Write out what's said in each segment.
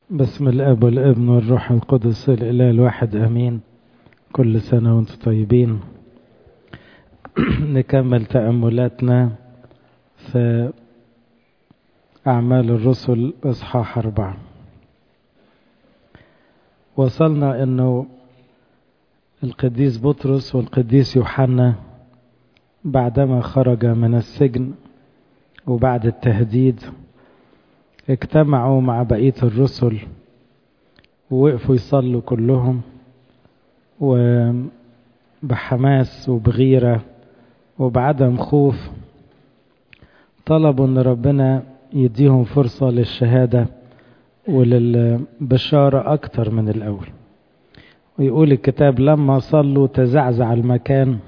بسم الاب والابن والروح القدس الاله الواحد امين كل سنه وانتم طيبين نكمل تاملاتنا في اعمال الرسل اصحاح اربعه وصلنا انه القديس بطرس والقديس يوحنا بعدما خرج من السجن وبعد التهديد اجتمعوا مع بقية الرسل ووقفوا يصلوا كلهم وبحماس وبغيرة وبعدم خوف طلبوا ان ربنا يديهم فرصة للشهادة وللبشارة أكتر من الأول ويقول الكتاب لما صلوا تزعزع المكان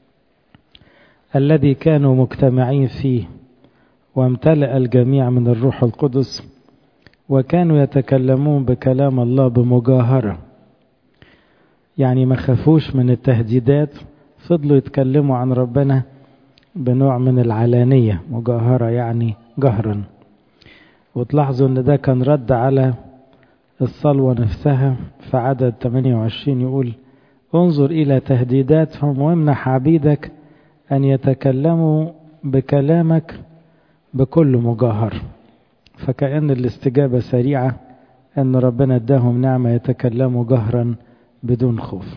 الذي كانوا مجتمعين فيه وامتلأ الجميع من الروح القدس وكانوا يتكلمون بكلام الله بمجاهرة يعني ما خافوش من التهديدات فضلوا يتكلموا عن ربنا بنوع من العلانية مجاهرة يعني جهرا وتلاحظوا ان ده كان رد على الصلوة نفسها في عدد 28 يقول انظر إلى تهديداتهم وامنح عبيدك أن يتكلموا بكلامك بكل مجاهر فكأن الاستجابة سريعة أن ربنا اداهم نعمة يتكلموا جهرا بدون خوف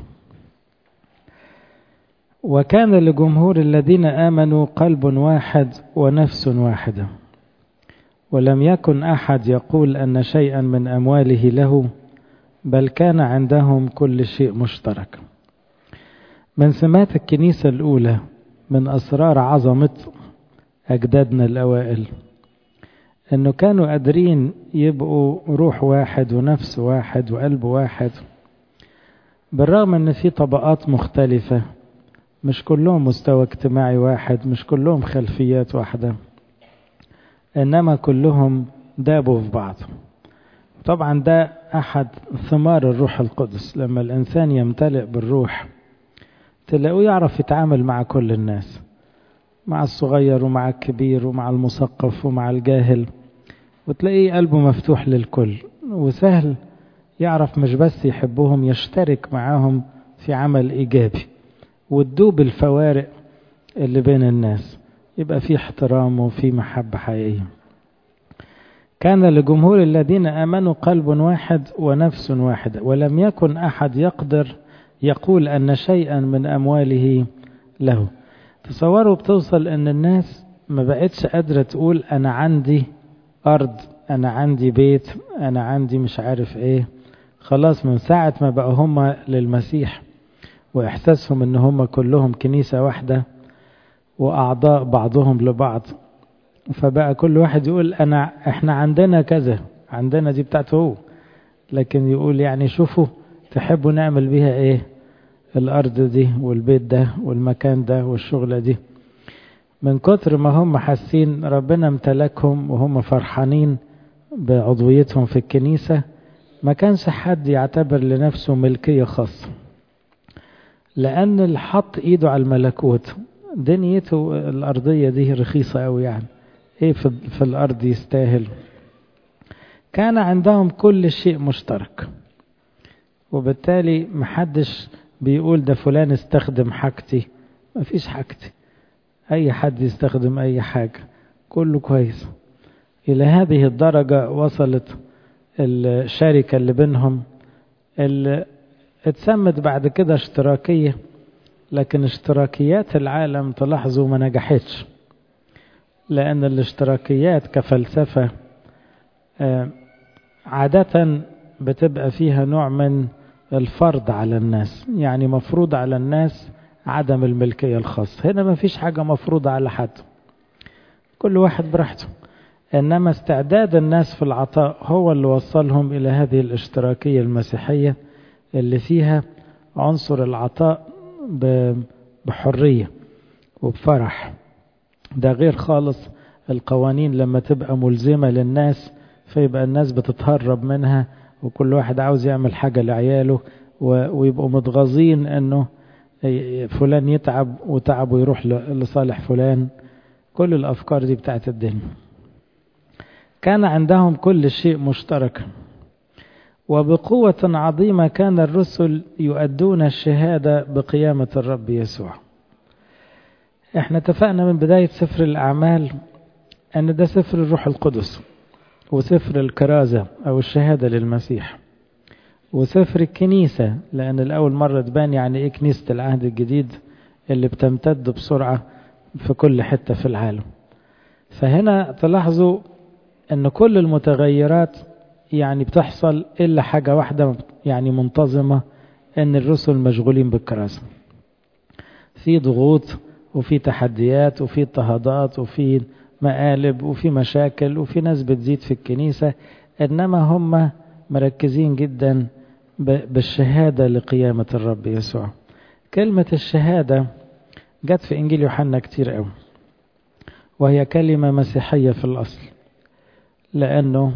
وكان لجمهور الذين آمنوا قلب واحد ونفس واحدة ولم يكن أحد يقول أن شيئا من أمواله له بل كان عندهم كل شيء مشترك من سمات الكنيسة الأولى من أسرار عظمة أجدادنا الأوائل أنه كانوا قادرين يبقوا روح واحد ونفس واحد وقلب واحد بالرغم أن في طبقات مختلفة مش كلهم مستوى اجتماعي واحد مش كلهم خلفيات واحدة إنما كلهم دابوا في بعض طبعا ده أحد ثمار الروح القدس لما الإنسان يمتلئ بالروح تلاقوه يعرف يتعامل مع كل الناس مع الصغير ومع الكبير ومع المثقف ومع الجاهل وتلاقيه قلبه مفتوح للكل وسهل يعرف مش بس يحبهم يشترك معاهم في عمل إيجابي وتدوب الفوارق اللي بين الناس يبقى في احترام وفي محبة حقيقية كان لجمهور الذين آمنوا قلب واحد ونفس واحدة ولم يكن أحد يقدر يقول أن شيئا من أمواله له تصوروا بتوصل ان الناس ما بقتش قادرة تقول انا عندي ارض انا عندي بيت انا عندي مش عارف ايه خلاص من ساعة ما بقى هم للمسيح واحساسهم ان هم كلهم كنيسة واحدة واعضاء بعضهم لبعض فبقى كل واحد يقول انا احنا عندنا كذا عندنا دي بتاعته هو لكن يقول يعني شوفوا تحبوا نعمل بيها ايه الأرض دي والبيت ده والمكان ده والشغلة دي من كتر ما هم حاسين ربنا امتلكهم وهم فرحانين بعضويتهم في الكنيسة ما كانش حد يعتبر لنفسه ملكية خاصة لأن اللي حط إيده على الملكوت دنيته الأرضية دي رخيصة أوي يعني إيه في, في الأرض يستاهل كان عندهم كل شيء مشترك وبالتالي محدش بيقول ده فلان استخدم حاجتي مفيش حاجتي اي حد يستخدم اي حاجة كله كويس الى هذه الدرجة وصلت الشركة اللي بينهم اللي اتسمت بعد كده اشتراكية لكن اشتراكيات العالم تلاحظوا ما نجحتش لان الاشتراكيات كفلسفة عادة بتبقى فيها نوع من الفرض على الناس يعني مفروض على الناس عدم الملكية الخاصة هنا ما فيش حاجة مفروضة على حد كل واحد براحته إنما استعداد الناس في العطاء هو اللي وصلهم إلى هذه الاشتراكية المسيحية اللي فيها عنصر العطاء بحرية وبفرح ده غير خالص القوانين لما تبقى ملزمة للناس فيبقى الناس بتتهرب منها وكل واحد عاوز يعمل حاجة لعياله ويبقوا متغاظين انه فلان يتعب وتعبه يروح لصالح فلان كل الافكار دي بتاعت الدنيا كان عندهم كل شيء مشترك وبقوة عظيمة كان الرسل يؤدون الشهادة بقيامة الرب يسوع احنا اتفقنا من بداية سفر الأعمال أن ده سفر الروح القدس وسفر الكرازة أو الشهادة للمسيح وسفر الكنيسة لأن الأول مرة تبان يعني إيه كنيسة العهد الجديد اللي بتمتد بسرعة في كل حتة في العالم فهنا تلاحظوا أن كل المتغيرات يعني بتحصل إلا حاجة واحدة يعني منتظمة أن الرسل مشغولين بالكراسة في ضغوط وفي تحديات وفي اضطهادات وفي مقالب وفي مشاكل وفي ناس بتزيد في الكنيسة إنما هم مركزين جدا بالشهادة لقيامة الرب يسوع كلمة الشهادة جت في إنجيل يوحنا كتير قوي وهي كلمة مسيحية في الأصل لأنه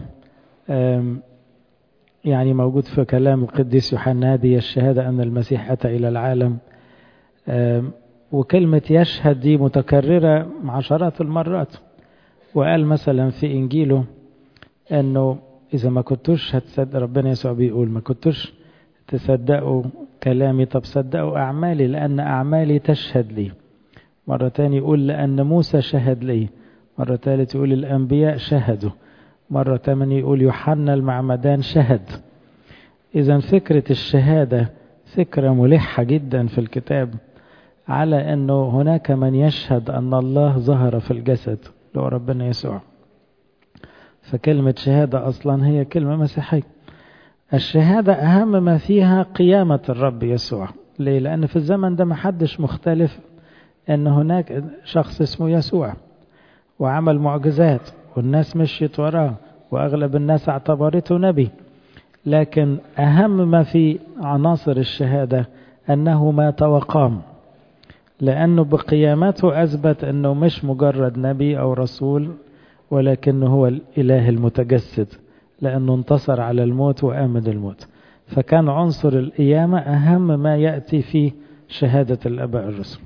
يعني موجود في كلام القديس يوحنا هذه الشهادة أن المسيح أتى إلى العالم وكلمة يشهد دي متكررة عشرات المرات وقال مثلا في إنجيله أنه إذا ما كنتوش هتصدق ربنا يسوع بيقول ما كنتوش تصدقوا كلامي طب صدقوا أعمالي لأن أعمالي تشهد لي مرة تاني يقول لأن موسى شهد لي مرة ثالث يقول الأنبياء شهدوا مرة تانية يقول يوحنا المعمدان شهد إذا فكرة الشهادة فكرة ملحة جدا في الكتاب على أنه هناك من يشهد أن الله ظهر في الجسد لو ربنا يسوع فكلمة شهادة أصلا هي كلمة مسيحية الشهادة أهم ما فيها قيامة الرب يسوع ليه؟ لأن في الزمن ده محدش مختلف أن هناك شخص اسمه يسوع وعمل معجزات والناس مشيت وراه وأغلب الناس اعتبرته نبي لكن أهم ما في عناصر الشهادة أنه مات وقام لأنه بقيامته أثبت أنه مش مجرد نبي أو رسول ولكنه هو الإله المتجسد لأنه انتصر على الموت وآمن الموت فكان عنصر القيامة أهم ما يأتي في شهادة الأباء الرسل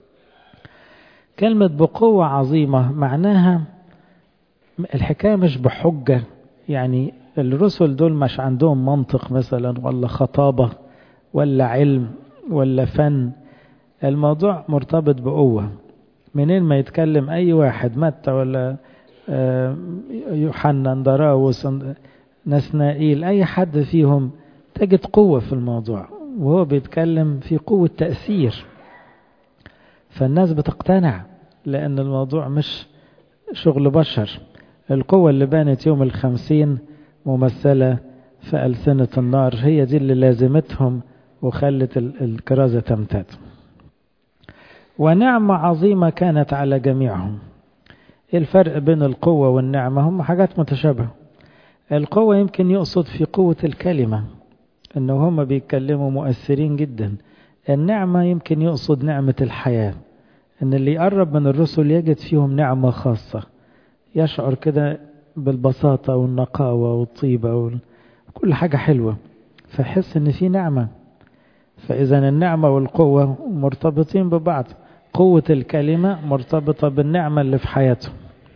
كلمة بقوة عظيمة معناها الحكاية مش بحجة يعني الرسل دول مش عندهم منطق مثلا ولا خطابة ولا علم ولا فن الموضوع مرتبط بقوة منين ما يتكلم أي واحد متى ولا يوحنا اندراوس نسنائيل أي حد فيهم تجد قوة في الموضوع وهو بيتكلم في قوة تأثير فالناس بتقتنع لأن الموضوع مش شغل بشر القوة اللي بانت يوم الخمسين ممثلة في ألسنة النار هي دي اللي لازمتهم وخلت الكرازة تمتد ونعمة عظيمة كانت على جميعهم ايه الفرق بين القوة والنعمة هم حاجات متشابهة القوة يمكن يقصد في قوة الكلمة انه هم بيتكلموا مؤثرين جدا النعمة يمكن يقصد نعمة الحياة ان اللي يقرب من الرسل يجد فيهم نعمة خاصة يشعر كده بالبساطة والنقاوة والطيبة وكل حاجة حلوة فيحس ان في نعمة فاذا النعمة والقوة مرتبطين ببعض قوة الكلمة مرتبطة بالنعمة اللي في حياته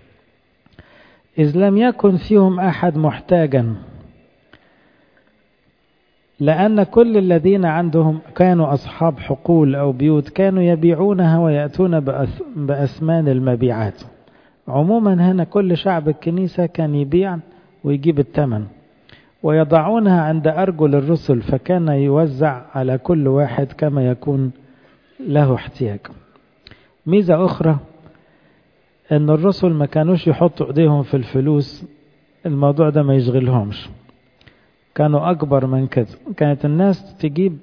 إذ لم يكن فيهم أحد محتاجا لأن كل الذين عندهم كانوا أصحاب حقول أو بيوت كانوا يبيعونها ويأتون بأثمان المبيعات عموما هنا كل شعب الكنيسة كان يبيع ويجيب الثمن ويضعونها عند أرجل الرسل فكان يوزع على كل واحد كما يكون له احتياج ميزة أخرى أن الرسل ما كانوش يحطوا إيديهم في الفلوس الموضوع ده ما يشغلهمش كانوا أكبر من كده كانت الناس تجيب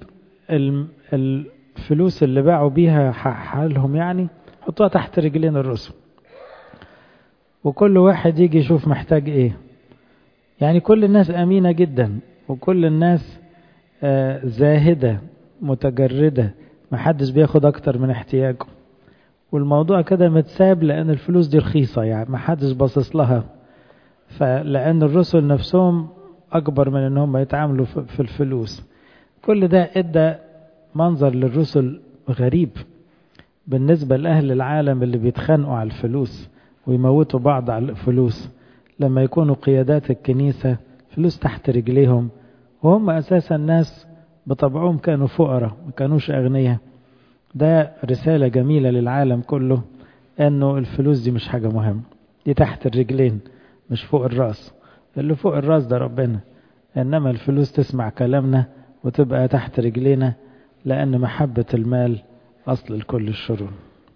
الفلوس اللي باعوا بيها حالهم يعني حطوها تحت رجلين الرسل وكل واحد يجي يشوف محتاج ايه يعني كل الناس أمينة جدا وكل الناس آه زاهدة متجردة محدش بياخد أكتر من احتياجه والموضوع كده متساب لأن الفلوس دي رخيصة يعني محدش باصص لها فلأن الرسل نفسهم أكبر من أنهم يتعاملوا في الفلوس كل ده إدى منظر للرسل غريب بالنسبة لأهل العالم اللي بيتخانقوا على الفلوس ويموتوا بعض على الفلوس لما يكونوا قيادات الكنيسة فلوس تحت رجليهم وهم أساسا ناس بطبعهم كانوا فقراء ما كانوش أغنياء ده رسالة جميلة للعالم كله أنه الفلوس دي مش حاجة مهمة دي تحت الرجلين مش فوق الرأس اللي فوق الرأس ده ربنا إنما الفلوس تسمع كلامنا وتبقى تحت رجلينا لأن محبة المال أصل لكل الشرور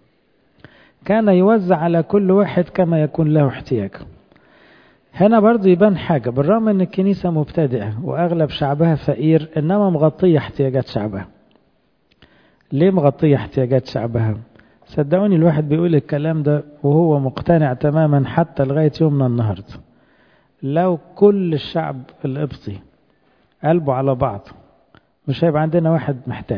كان يوزع على كل واحد كما يكون له احتياج هنا برضو يبان حاجة بالرغم ان الكنيسة مبتدئة واغلب شعبها فقير انما مغطية احتياجات شعبها ليه مغطية احتياجات شعبها صدقوني الواحد بيقول الكلام ده وهو مقتنع تماما حتى لغاية يومنا النهاردة لو كل الشعب القبطي قلبه على بعض مش هيبقى عندنا واحد محتاج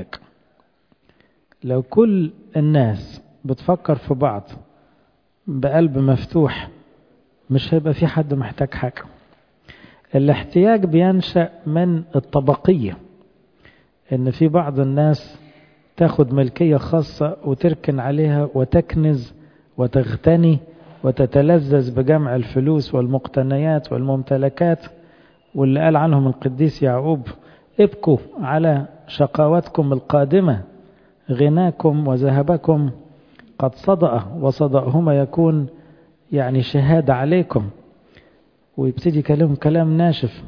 لو كل الناس بتفكر في بعض بقلب مفتوح مش هيبقى في حد محتاج حاجة الاحتياج بينشأ من الطبقية ان في بعض الناس تاخد ملكية خاصة وتركن عليها وتكنز وتغتني وتتلذذ بجمع الفلوس والمقتنيات والممتلكات واللي قال عنهم القديس يعقوب ابكوا على شقاوتكم القادمة غناكم وذهبكم قد صدأ وصدأهما يكون يعني شهادة عليكم ويبتدي يكلمهم كلام ناشف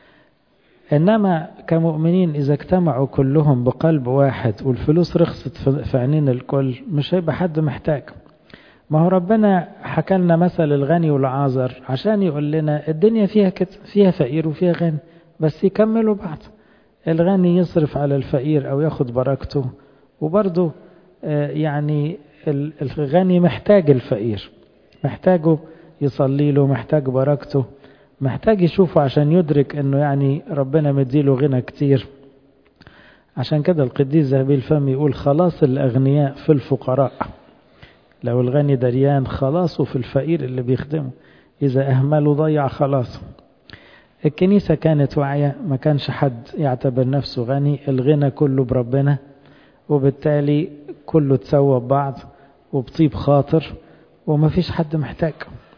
إنما كمؤمنين إذا اجتمعوا كلهم بقلب واحد والفلوس رخصت في عينين الكل مش هيبقى حد محتاج ما هو ربنا حكى لنا مثل الغني والعازر عشان يقول لنا الدنيا فيها كت فيها فقير وفيها غني بس يكملوا بعض الغني يصرف على الفقير أو ياخد بركته وبرضه يعني الغني محتاج الفقير محتاجه يصلي له محتاج بركته محتاج يشوفه عشان يدرك انه يعني ربنا مديله غنى كتير عشان كده القديس ذهبي الفم يقول خلاص الأغنياء في الفقراء لو الغني دريان خلاصه في الفقير اللي بيخدمه إذا أهمله ضيع خلاص الكنيسة كانت واعية ما كانش حد يعتبر نفسه غني الغنى كله بربنا وبالتالي كله تسوى ببعض وبطيب خاطر وما فيش حد محتاج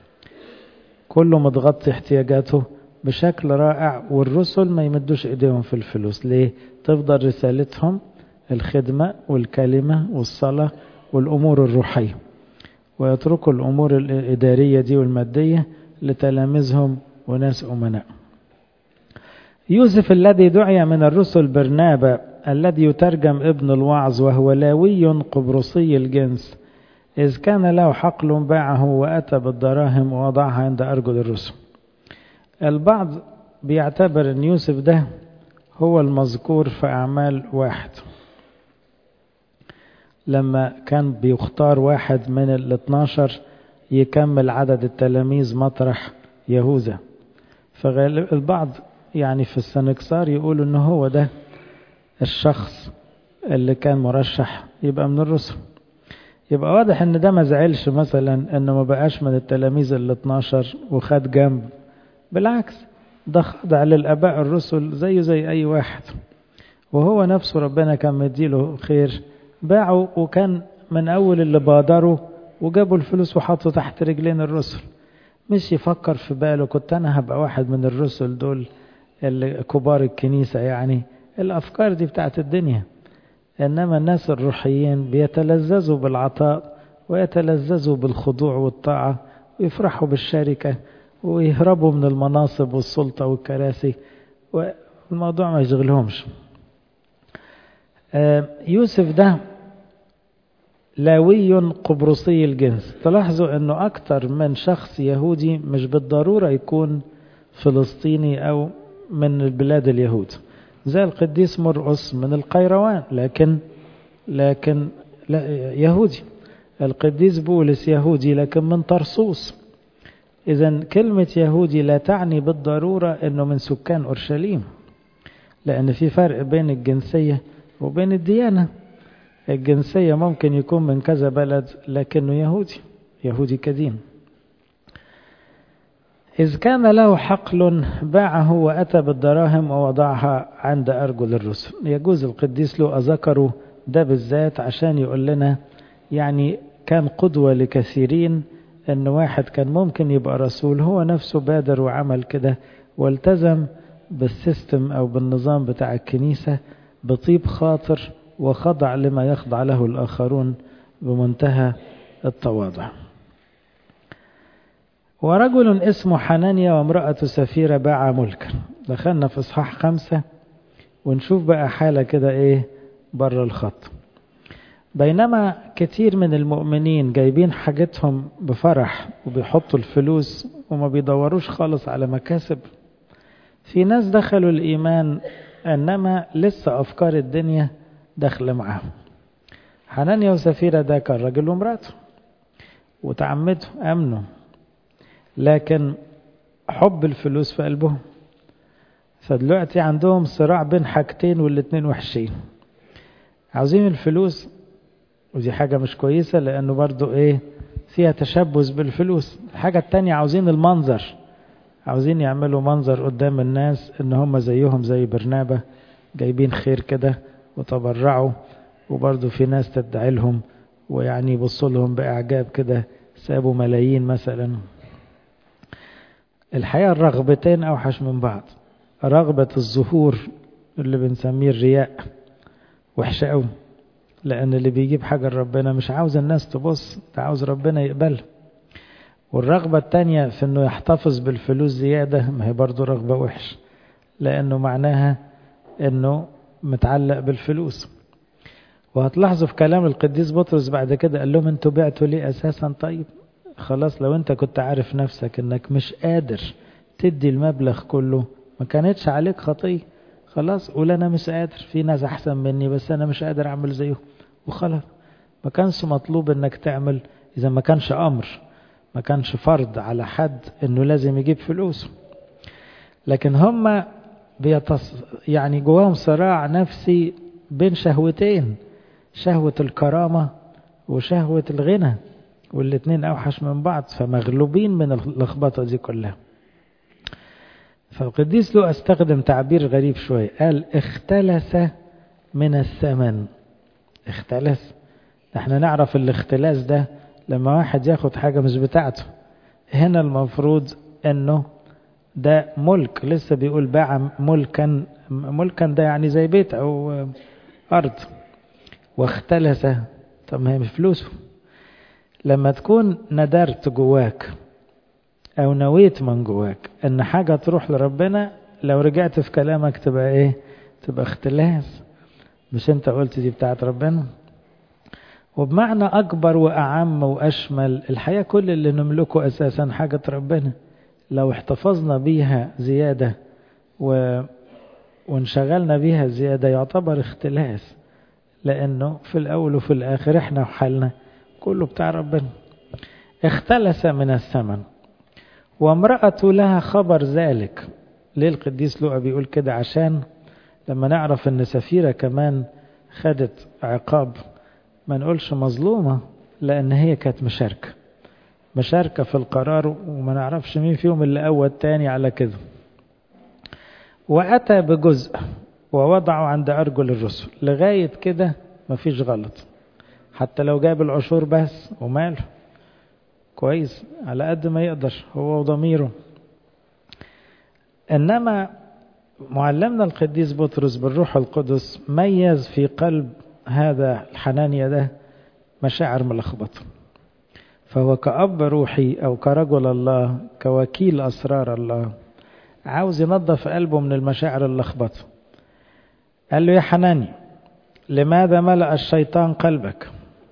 كله متغطي احتياجاته بشكل رائع والرسل ما يمدوش ايديهم في الفلوس ليه تفضل رسالتهم الخدمة والكلمة والصلاة والأمور الروحية ويتركوا الأمور الإدارية دي والمادية لتلاميذهم وناس أمناء يوسف الذي دعي من الرسل برنابا الذي يترجم ابن الوعظ وهو لاوي قبرصي الجنس إذ كان له حقل باعه وأتى بالدراهم ووضعها عند أرجل الرسل البعض بيعتبر أن يوسف ده هو المذكور في أعمال واحد لما كان بيختار واحد من ال 12 يكمل عدد التلاميذ مطرح يهوذا فغالب البعض يعني في السنكسار يقولوا ان هو ده الشخص اللي كان مرشح يبقى من الرسل يبقى واضح ان ده ما زعلش مثلا انه ما بقاش من التلاميذ ال 12 وخد جنب بالعكس ده خضع للاباء الرسل زيه زي اي واحد وهو نفسه ربنا كان مديله خير باعوا وكان من اول اللي بادروا وجابوا الفلوس وحطوا تحت رجلين الرسل مش يفكر في باله كنت انا هبقى واحد من الرسل دول اللي كبار الكنيسة يعني الافكار دي بتاعت الدنيا انما الناس الروحيين بيتلذذوا بالعطاء ويتلذذوا بالخضوع والطاعة ويفرحوا بالشركة ويهربوا من المناصب والسلطة والكراسي والموضوع ما يشغلهمش يوسف ده لاوي قبرصي الجنس تلاحظوا انه اكتر من شخص يهودي مش بالضرورة يكون فلسطيني او من البلاد اليهود زي القديس مرقس من القيروان لكن لكن لا يهودي القديس بولس يهودي لكن من طرسوس اذا كلمة يهودي لا تعني بالضرورة انه من سكان اورشليم لان في فرق بين الجنسية وبين الديانة الجنسية ممكن يكون من كذا بلد لكنه يهودي يهودي كدين إذ كان له حقل باعه وأتى بالدراهم ووضعها عند أرجل الرسل يجوز القديس له ذكره ده بالذات عشان يقول لنا يعني كان قدوة لكثيرين أن واحد كان ممكن يبقى رسول هو نفسه بادر وعمل كده والتزم بالسيستم أو بالنظام بتاع الكنيسة بطيب خاطر وخضع لما يخضع له الآخرون بمنتهى التواضع ورجل اسمه حنانيا وامرأة سفيرة باع ملكا دخلنا في إصحاح خمسة ونشوف بقى حالة كده إيه بره الخط بينما كتير من المؤمنين جايبين حاجتهم بفرح وبيحطوا الفلوس وما بيدوروش خالص على مكاسب في ناس دخلوا الإيمان إنما لسه أفكار الدنيا داخلة معاهم حنانيا وسفيرة ده كان راجل ومراته وتعمدوا أمنوا لكن حب الفلوس في قلبهم فدلوقتي عندهم صراع بين حاجتين والاتنين وحشين عاوزين الفلوس ودي حاجة مش كويسة لأنه برضو إيه فيها تشبث بالفلوس الحاجة التانية عاوزين المنظر عاوزين يعملوا منظر قدام الناس إن هم زيهم زي برنابة جايبين خير كده وتبرعوا وبرضو في ناس تدعي لهم ويعني يبصوا لهم بإعجاب كده سابوا ملايين مثلا الحقيقة الرغبتين أوحش من بعض رغبة الظهور اللي بنسميه الرياء وحشة قوي لأن اللي بيجيب حاجة لربنا مش عاوز الناس تبص ده عاوز ربنا يقبل والرغبة التانية في انه يحتفظ بالفلوس زيادة ما هي برضو رغبة وحش لأنه معناها انه متعلق بالفلوس وهتلاحظوا في كلام القديس بطرس بعد كده قال لهم انتوا بعتوا ليه أساسا طيب خلاص لو انت كنت عارف نفسك انك مش قادر تدي المبلغ كله ما كانتش عليك خطية خلاص قول انا مش قادر في ناس احسن مني بس انا مش قادر اعمل زيهم وخلاص ما كانش مطلوب انك تعمل اذا ما كانش امر ما كانش فرض على حد انه لازم يجيب فلوس لكن هم بيتص... يعني جواهم صراع نفسي بين شهوتين شهوة الكرامة وشهوة الغنى والاتنين اوحش من بعض فمغلوبين من اللخبطة دي كلها فالقديس له استخدم تعبير غريب شوية قال اختلس من الثمن اختلس احنا نعرف الاختلاس ده لما واحد ياخد حاجة مش بتاعته هنا المفروض انه ده ملك لسه بيقول باع ملكا ملكا ده يعني زي بيت او ارض واختلس طب ما هي فلوسه لما تكون ندرت جواك او نويت من جواك ان حاجة تروح لربنا لو رجعت في كلامك تبقى ايه تبقى اختلاس مش انت قلت دي بتاعت ربنا وبمعنى اكبر واعم واشمل الحياة كل اللي نملكه اساسا حاجة ربنا لو احتفظنا بيها زيادة و... وانشغلنا بيها زيادة يعتبر اختلاس لانه في الاول وفي الاخر احنا وحالنا كله بتاع ربنا اختلس من الثمن وامرأة لها خبر ذلك ليه القديس لوقا بيقول كده عشان لما نعرف ان سفيرة كمان خدت عقاب ما نقولش مظلومة لان هي كانت مشاركة مشاركة في القرار وما نعرفش مين فيهم اللي قوى التاني على كده وأتى بجزء ووضعه عند أرجل الرسل لغاية كده مفيش غلط حتى لو جاب العشور بس وماله كويس على قد ما يقدر هو وضميره إنما معلمنا القديس بطرس بالروح القدس ميز في قلب هذا الحنانيا ده مشاعر ملخبطة فهو كأب روحي أو كرجل الله كوكيل أسرار الله عاوز ينظف قلبه من المشاعر اللخبطة قال له يا حناني لماذا ملأ الشيطان قلبك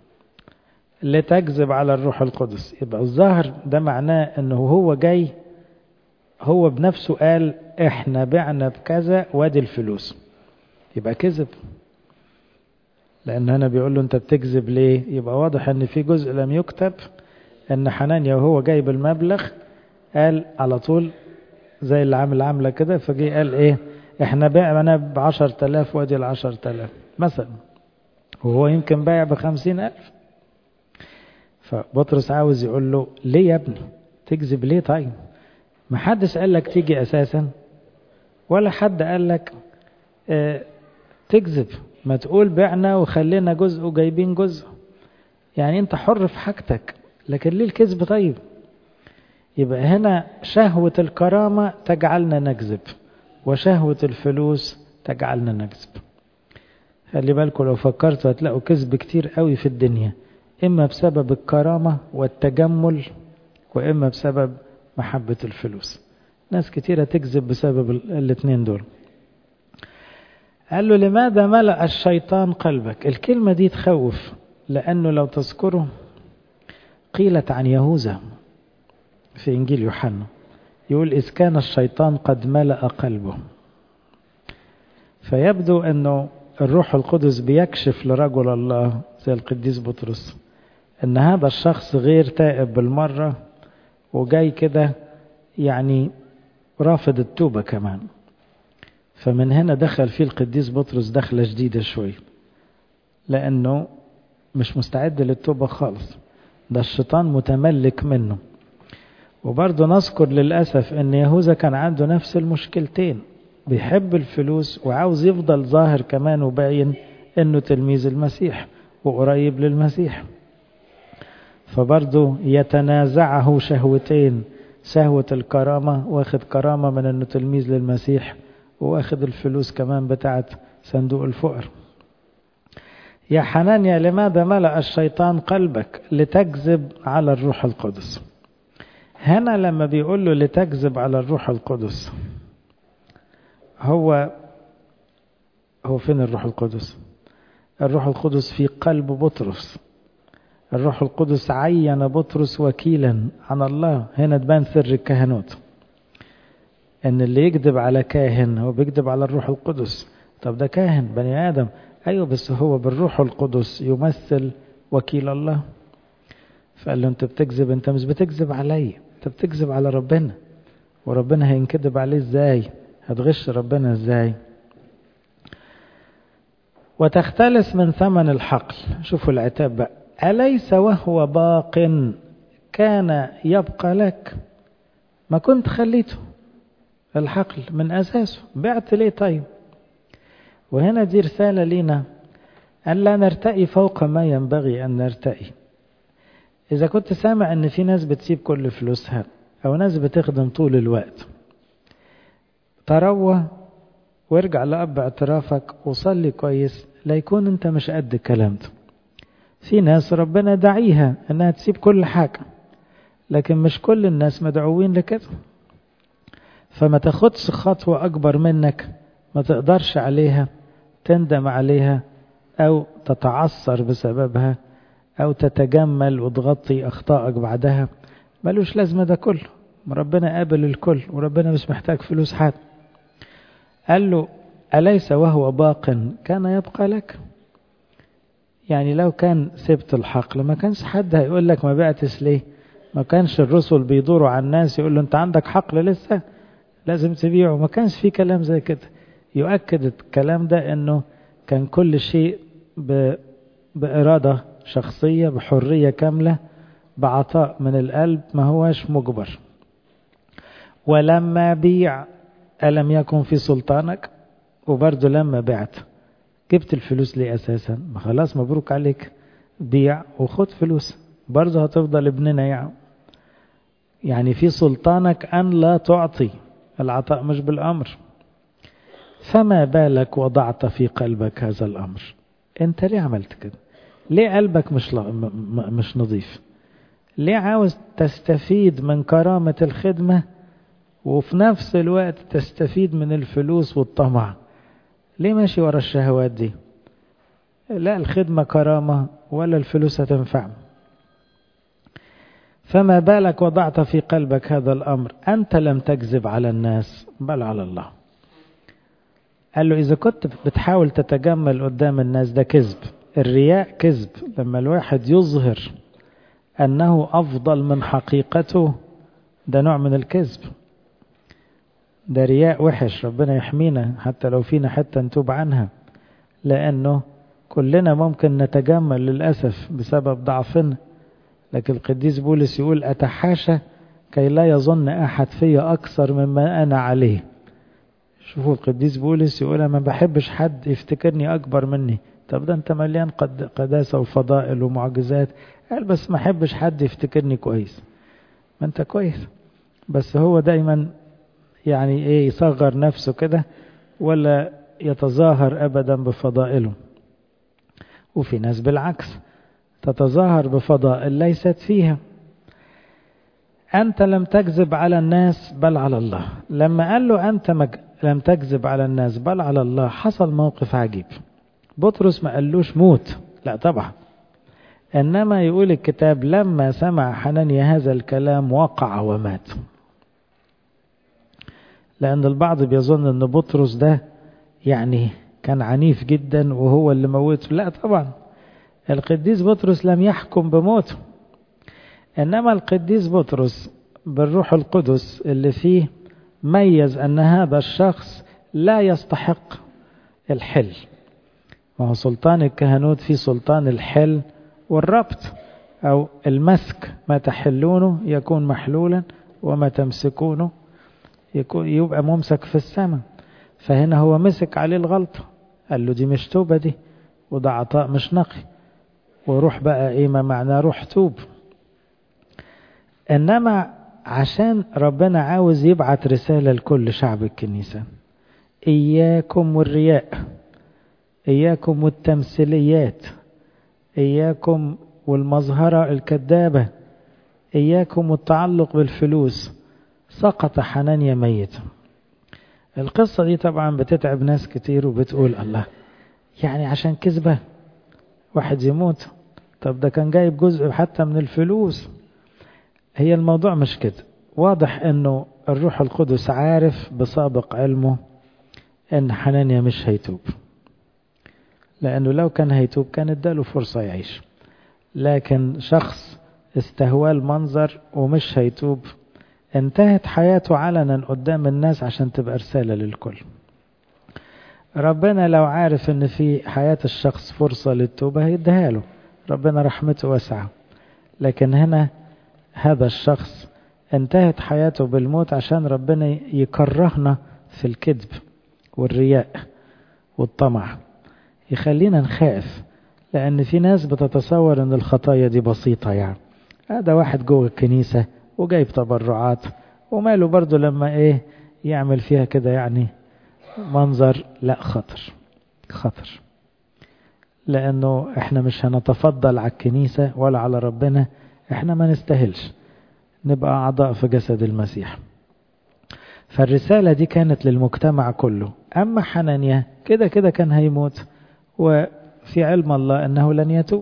لتكذب على الروح القدس يبقى الظاهر ده معناه انه هو جاي هو بنفسه قال احنا بعنا بكذا وادي الفلوس يبقى كذب لان هنا بيقول له انت بتكذب ليه يبقى واضح ان في جزء لم يكتب ان حنانيا وهو جايب المبلغ قال على طول زي اللي عامل عاملة كده فجي قال ايه احنا بعنا بعشر تلاف وادي العشر تلاف مثلا وهو يمكن بايع بخمسين ألف فبطرس عاوز يقول له ليه يا ابني تكذب ليه طيب ما حدش قال لك تيجي أساسا ولا حد قال لك اه تكذب ما تقول بعنا وخلينا جزء وجايبين جزء يعني انت حر في حاجتك لكن ليه الكذب طيب يبقى هنا شهوة الكرامة تجعلنا نكذب وشهوة الفلوس تجعلنا نكذب خلي بالكم لو فكرتوا هتلاقوا كذب كتير قوي في الدنيا إما بسبب الكرامة والتجمل وإما بسبب محبة الفلوس ناس كتيرة تكذب بسبب الاثنين دول قال له لماذا ملأ الشيطان قلبك الكلمة دي تخوف لأنه لو تذكروا قيلت عن يهوذا في إنجيل يوحنا يقول إذ كان الشيطان قد ملأ قلبه فيبدو أنه الروح القدس بيكشف لرجل الله زي القديس بطرس أن هذا الشخص غير تائب بالمرة وجاي كده يعني رافض التوبة كمان فمن هنا دخل فيه القديس بطرس دخلة جديدة شوي لأنه مش مستعد للتوبة خالص ده الشيطان متملك منه وبرضه نذكر للأسف أن يهوذا كان عنده نفس المشكلتين بيحب الفلوس وعاوز يفضل ظاهر كمان وباين أنه تلميذ المسيح وقريب للمسيح فبرضه يتنازعه شهوتين شهوة الكرامة واخد كرامة من أنه تلميذ للمسيح واخد الفلوس كمان بتاعت صندوق الفقر يا حنانيا لماذا ملأ الشيطان قلبك لتكذب على الروح القدس هنا لما بيقول له لتكذب على الروح القدس هو هو فين الروح القدس الروح القدس في قلب بطرس الروح القدس عين بطرس وكيلا عن الله هنا تبان سر الكهنوت ان اللي يكذب على كاهن هو بيكذب على الروح القدس طب ده كاهن بني ادم ايوه بس هو بالروح القدس يمثل وكيل الله فقال له انت بتكذب انت مش بتكذب علي انت بتكذب على ربنا وربنا هينكذب عليه ازاي هتغش ربنا ازاي وتختلس من ثمن الحقل شوفوا العتاب بقى أليس وهو باق كان يبقى لك ما كنت خليته الحقل من أساسه بعت ليه طيب وهنا دي رسالة لينا أن لا نرتقي فوق ما ينبغي أن نرتقي إذا كنت سامع أن في ناس بتسيب كل فلوسها أو ناس بتخدم طول الوقت تروى وارجع لأب اعترافك وصلي كويس لا يكون أنت مش قد الكلام ده في ناس ربنا دعيها أنها تسيب كل حاجة لكن مش كل الناس مدعوين لكده فما تاخدش خطوة أكبر منك ما تقدرش عليها تندم عليها أو تتعثر بسببها أو تتجمل وتغطي أخطائك بعدها ملوش لازمة ده كله ربنا قابل الكل وربنا مش محتاج فلوس حد قال له أليس وهو باق كان يبقى لك يعني لو كان سبت الحقل ما كانش حد هيقول لك ما بعتش ليه ما كانش الرسل بيدوروا على الناس يقول له انت عندك حقل لسه لازم تبيعه ما كانش في كلام زي كده يؤكد الكلام ده انه كان كل شيء ب... بإرادة شخصية بحرية كاملة بعطاء من القلب ما هواش مجبر ولما بيع ألم يكن في سلطانك وبرضه لما بعت جبت الفلوس ليه أساسا ما خلاص مبروك عليك بيع وخد فلوس برضه هتفضل ابننا يعني يعني في سلطانك أن لا تعطي العطاء مش بالأمر فما بالك وضعت في قلبك هذا الأمر انت ليه عملت كده ليه قلبك مش مش نظيف ليه عاوز تستفيد من كرامة الخدمة وفي نفس الوقت تستفيد من الفلوس والطمع ليه ماشي ورا الشهوات دي لا الخدمة كرامة ولا الفلوس هتنفع فما بالك وضعت في قلبك هذا الأمر أنت لم تكذب على الناس بل على الله قال له إذا كنت بتحاول تتجمل قدام الناس ده كذب الرياء كذب لما الواحد يظهر أنه أفضل من حقيقته ده نوع من الكذب ده رياء وحش ربنا يحمينا حتى لو فينا حتى نتوب عنها لأنه كلنا ممكن نتجمل للأسف بسبب ضعفنا لكن القديس بولس يقول أتحاشى كي لا يظن أحد في أكثر مما أنا عليه شوفوا القديس بولس يقول أنا ما بحبش حد يفتكرني أكبر مني طب ده أنت مليان قد قداسة وفضائل ومعجزات قال بس ما أحبش حد يفتكرني كويس ما أنت كويس بس هو دايما يعني ايه يصغر نفسه كده ولا يتظاهر ابدا بفضائله وفي ناس بالعكس تتظاهر بفضائل ليست فيها أنت لم تكذب على الناس بل على الله لما قال له أنت مج... لم تكذب على الناس بل على الله حصل موقف عجيب بطرس ما قالوش موت لا طبعا إنما يقول الكتاب لما سمع حنانيا هذا الكلام وقع ومات لأن البعض بيظن أن بطرس ده يعني كان عنيف جدا وهو اللي موته لا طبعا القديس بطرس لم يحكم بموته إنما القديس بطرس بالروح القدس اللي فيه ميز أن هذا الشخص لا يستحق الحل وهو سلطان الكهنوت في سلطان الحل والربط أو المسك ما تحلونه يكون محلولا وما تمسكونه يكون يبقى ممسك في السماء فهنا هو مسك عليه الغلطة قال له دي مش توبة دي وده عطاء مش نقي وروح بقى ايه ما معناه روح توب انما عشان ربنا عاوز يبعت رسالة لكل شعب الكنيسة اياكم والرياء اياكم والتمثيليات اياكم والمظهرة الكذابة اياكم والتعلق بالفلوس سقط حنانيا ميتا القصة دي طبعا بتتعب ناس كتير وبتقول الله يعني عشان كذبة واحد يموت طب ده كان جايب جزء حتى من الفلوس هي الموضوع مش كده واضح انه الروح القدس عارف بسابق علمه ان حنانيا مش هيتوب لانه لو كان هيتوب كان اداله فرصة يعيش لكن شخص استهوى المنظر ومش هيتوب انتهت حياته علنا قدام الناس عشان تبقى رسالة للكل ربنا لو عارف ان في حياة الشخص فرصة للتوبة هيديها له ربنا رحمته واسعة لكن هنا هذا الشخص انتهت حياته بالموت عشان ربنا يكرهنا في الكذب والرياء والطمع يخلينا نخاف لأن في ناس بتتصور أن الخطايا دي بسيطة يعني هذا واحد جوه الكنيسة وجايب تبرعات وماله برضه لما ايه يعمل فيها كده يعني منظر لا خطر خطر لأنه احنا مش هنتفضل على الكنيسة ولا على ربنا احنا ما نستاهلش نبقى أعضاء في جسد المسيح فالرسالة دي كانت للمجتمع كله أما حنانيا كده كده كان هيموت وفي علم الله أنه لن يتوب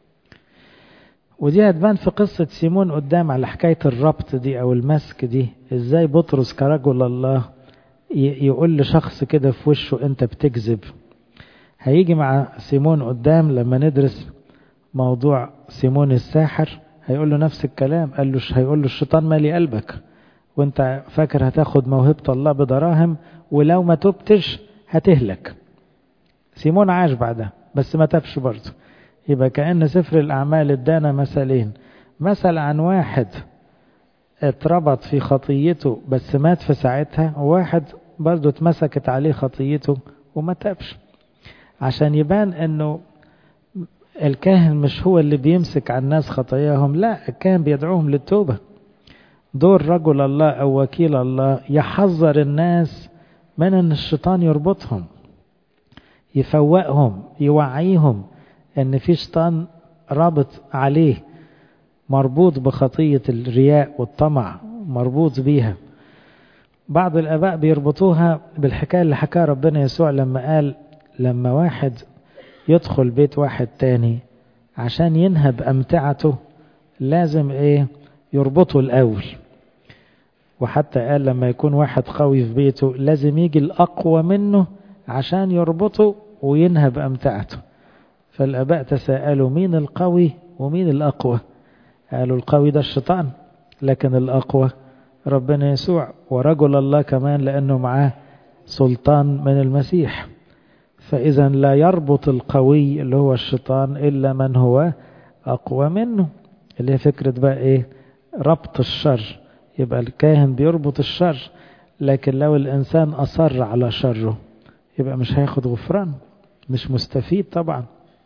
ودي هتبان في قصة سيمون قدام على حكاية الربط دي أو المسك دي إزاي بطرس كرجل الله يقول لشخص كده في وشه أنت بتكذب هيجي مع سيمون قدام لما ندرس موضوع سيمون الساحر هيقول له نفس الكلام قال له هيقول له الشيطان مالي قلبك وانت فاكر هتاخد موهبة الله بدراهم ولو ما تبتش هتهلك سيمون عاش بعدها بس ما تبش برضه يبقى كأن سفر الأعمال ادانا مثلين مثل عن واحد اتربط في خطيته بس مات في ساعتها وواحد برضه اتمسكت عليه خطيته وما تابش عشان يبان انه الكاهن مش هو اللي بيمسك على الناس خطاياهم لا الكاهن بيدعوهم للتوبة دور رجل الله أو وكيل الله يحذر الناس من أن الشيطان يربطهم يفوقهم يوعيهم أن في شيطان رابط عليه مربوط بخطية الرياء والطمع مربوط بيها بعض الآباء بيربطوها بالحكاية اللي حكاها ربنا يسوع لما قال لما واحد يدخل بيت واحد تاني عشان ينهب أمتعته لازم إيه يربطه الأول وحتى قال لما يكون واحد قوي في بيته لازم يجي الأقوى منه عشان يربطه وينهب أمتعته فالآباء تساءلوا مين القوي ومين الأقوى قالوا القوي ده الشيطان لكن الأقوى ربنا يسوع ورجل الله كمان لأنه معاه سلطان من المسيح فإذا لا يربط القوي اللي هو الشيطان إلا من هو أقوى منه اللي هي فكرة بقى إيه ربط الشر يبقى الكاهن بيربط الشر لكن لو الإنسان أصر على شره يبقى مش هياخد غفران مش مستفيد طبعا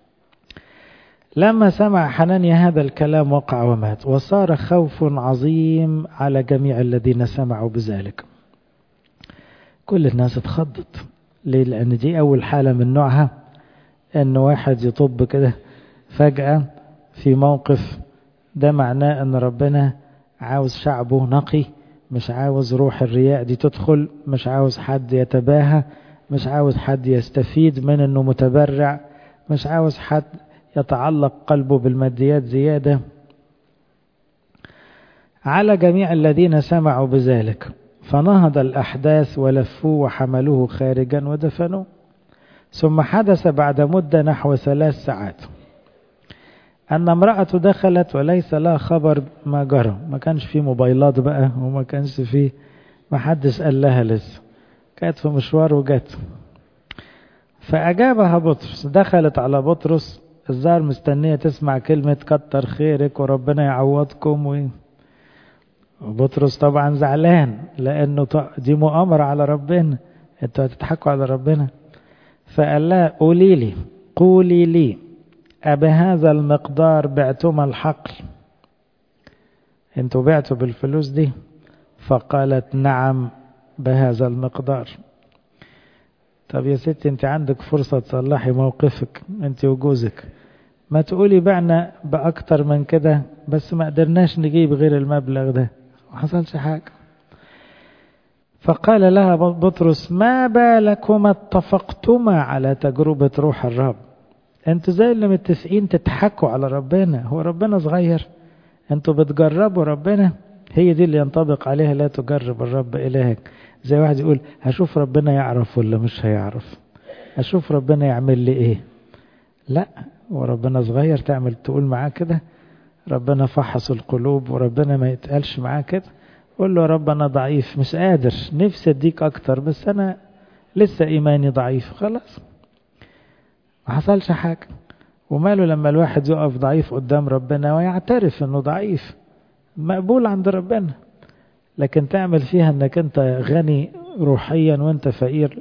لما سمع حنانيا هذا الكلام وقع ومات وصار خوف عظيم على جميع الذين سمعوا بذلك كل الناس اتخضت ليه لأن دي أول حالة من نوعها أن واحد يطب كده فجأة في موقف ده معناه أن ربنا عاوز شعبه نقي مش عاوز روح الرياء دي تدخل مش عاوز حد يتباهى مش عاوز حد يستفيد من أنه متبرع مش عاوز حد يتعلق قلبه بالماديات زيادة على جميع الذين سمعوا بذلك فنهض الأحداث ولفوه وحملوه خارجا ودفنوه ثم حدث بعد مدة نحو ثلاث ساعات أن امرأة دخلت وليس لها خبر ما جرى ما كانش فيه موبايلات بقى وما كانش فيه ما حدش قال لها لسه كانت في مشوار وجت فأجابها بطرس دخلت على بطرس الظاهر مستنية تسمع كلمة كتر خيرك وربنا يعوضكم و... بطرس طبعا زعلان لأنه دي مؤامرة على ربنا انتوا هتضحكوا على ربنا فقال لها قولي لي قولي لي أبهذا المقدار بعتما الحقل انتوا بعتوا بالفلوس دي فقالت نعم بهذا المقدار طب يا ستي انت عندك فرصة تصلحي موقفك انت وجوزك ما تقولي بعنا بأكتر من كده بس ما قدرناش نجيب غير المبلغ ده ما حصلش حاجة فقال لها بطرس ما بالكما اتفقتما على تجربة روح الرب انتوا زي اللي متفقين تضحكوا على ربنا هو ربنا صغير انتوا بتجربوا ربنا هي دي اللي ينطبق عليها لا تجرب الرب إلهك زي واحد يقول هشوف ربنا يعرف ولا مش هيعرف هشوف ربنا يعمل لي ايه لا وربنا صغير تعمل تقول معاه كده ربنا فحص القلوب وربنا ما يتقالش معاه كده قول له يا رب انا ضعيف مش قادر نفسي اديك اكتر بس انا لسه ايماني ضعيف خلاص ما حصلش حاجه وماله لما الواحد يقف ضعيف قدام ربنا ويعترف انه ضعيف مقبول عند ربنا لكن تعمل فيها انك انت غني روحيا وانت فقير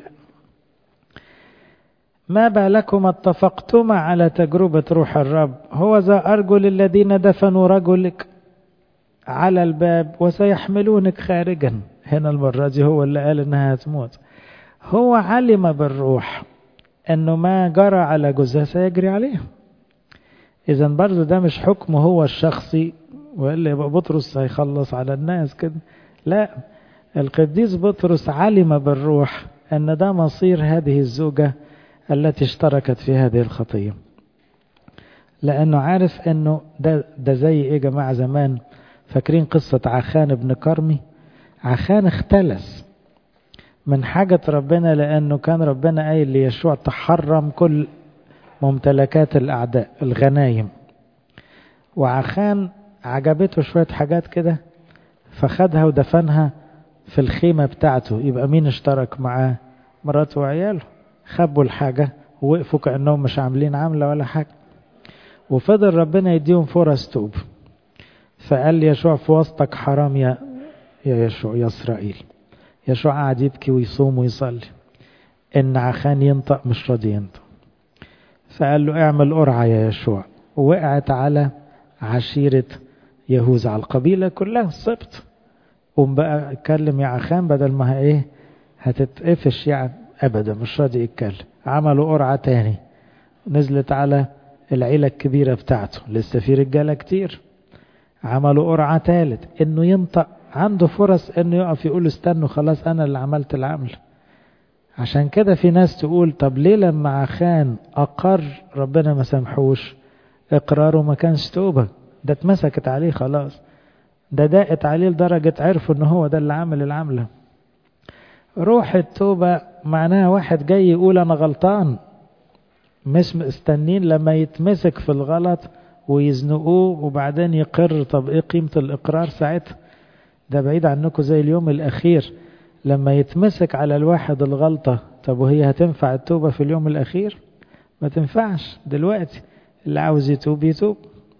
ما بالكم اتفقتما على تجربة روح الرب هو ذا أرجل الذين دفنوا رجلك على الباب وسيحملونك خارجا هنا المرة دي هو اللي قال انها هتموت هو علم بالروح انه ما جرى على جوزها سيجري عليه اذا برضه ده مش حكمه هو الشخصي والا يبقى بطرس هيخلص على الناس كده لا القديس بطرس علم بالروح ان ده مصير هذه الزوجه التي اشتركت في هذه الخطيه لانه عارف انه ده ده زي ايه يا جماعه زمان فاكرين قصه عخان بن كرمي عخان اختلس من حاجة ربنا لأنه كان ربنا قايل ليشوع تحرم كل ممتلكات الأعداء الغنايم وعخان عجبته شوية حاجات كده فخدها ودفنها في الخيمة بتاعته يبقى مين اشترك معاه مراته وعياله خبوا الحاجة ووقفوا كأنهم مش عاملين عاملة ولا حاجة وفضل ربنا يديهم فرص توب فقال يشوع في وسطك حرام يا يا يشوع يا إسرائيل يشوع قاعد يبكي ويصوم ويصلي إن عخان ينطق مش راضي ينطق فقال له اعمل قرعة يا يشوع ووقعت على عشيرة يهوذا على القبيلة كلها السبت قوم بقى اتكلم يا عخان بدل ما ايه هتتقفش يعني ابدا مش راضي يتكلم عملوا قرعة تاني نزلت على العيلة الكبيرة بتاعته لسه في رجالة كتير عملوا قرعة تالت انه ينطق عنده فرص انه يقف يقول استنوا خلاص انا اللي عملت العمل عشان كده في ناس تقول طب ليه لما عخان اقر ربنا ما سامحوش اقراره ما كانش توبة ده اتمسكت عليه خلاص ده دقت عليه لدرجة عرفوا ان هو ده اللي عمل العملة روح التوبة معناها واحد جاي يقول انا غلطان مش مستنين لما يتمسك في الغلط ويزنقوه وبعدين يقر طب ايه قيمة الاقرار ساعتها ده بعيد عنكم زي اليوم الاخير لما يتمسك على الواحد الغلطة طب وهي هتنفع التوبة في اليوم الاخير ما تنفعش دلوقتي اللي عاوز يتوب يتوب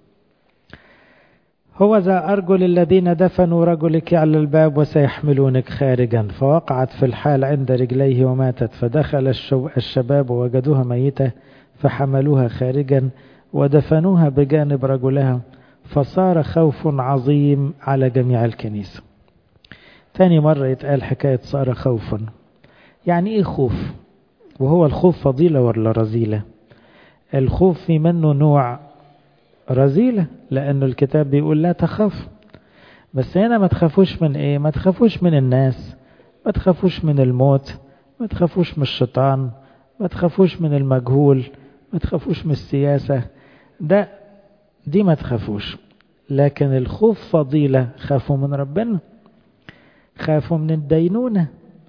هو ذا أرجل الذين دفنوا رجلك على الباب وسيحملونك خارجا فوقعت في الحال عند رجليه وماتت فدخل الشباب ووجدوها ميتة فحملوها خارجا ودفنوها بجانب رجلها فصار خوف عظيم على جميع الكنيسة تاني مرة يتقال حكاية صار خوفا يعني ايه خوف وهو الخوف فضيلة ولا رذيلة الخوف في منه نوع رذيلة لأنه الكتاب بيقول لا تخاف بس هنا ما تخافوش من ايه ما تخافوش من الناس ما تخافوش من الموت ما تخافوش من الشيطان ما تخافوش من المجهول ما تخافوش من السياسة ده دي ما تخافوش لكن الخوف فضيلة خافوا من ربنا خافوا من الدينونة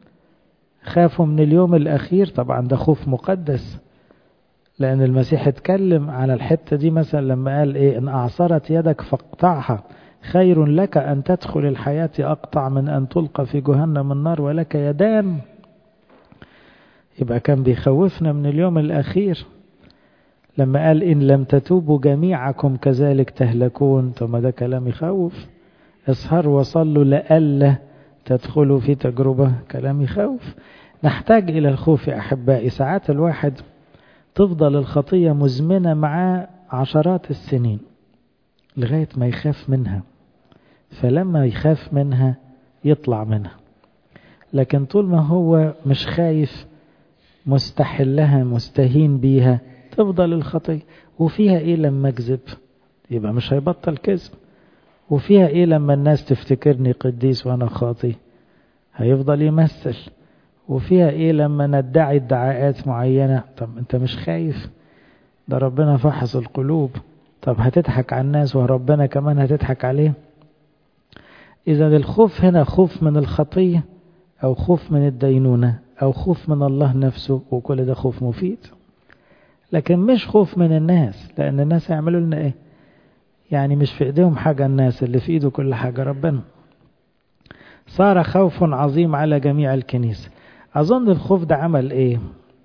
خافوا من اليوم الأخير طبعا ده خوف مقدس لأن المسيح اتكلم على الحتة دي مثلا لما قال إيه إن أعصرت يدك فاقطعها خير لك أن تدخل الحياة أقطع من أن تلقى في جهنم النار ولك يدان يبقى كان بيخوفنا من اليوم الأخير لما قال إن لم تتوبوا جميعكم كذلك تهلكون ثم ده كلام يخوف اسهروا وصلوا لألا تدخلوا في تجربة كلام يخوف نحتاج إلى الخوف يا أحبائي ساعات الواحد تفضل الخطية مزمنة معاه عشرات السنين لغاية ما يخاف منها فلما يخاف منها يطلع منها لكن طول ما هو مش خايف مستحلها مستهين بيها تفضل الخطية وفيها ايه لما اكذب يبقى مش هيبطل كذب وفيها ايه لما الناس تفتكرني قديس وانا خاطي هيفضل يمثل وفيها ايه لما ندعي ادعاءات معينة طب انت مش خايف ده ربنا فحص القلوب طب هتضحك على الناس وربنا كمان هتضحك عليه اذا الخوف هنا خوف من الخطية او خوف من الدينونة او خوف من الله نفسه وكل ده خوف مفيد لكن مش خوف من الناس لان الناس هيعملوا لنا ايه يعني مش في ايديهم حاجة الناس اللي في ايده كل حاجة ربنا صار خوف عظيم على جميع الكنيسة اظن الخوف ده عمل ايه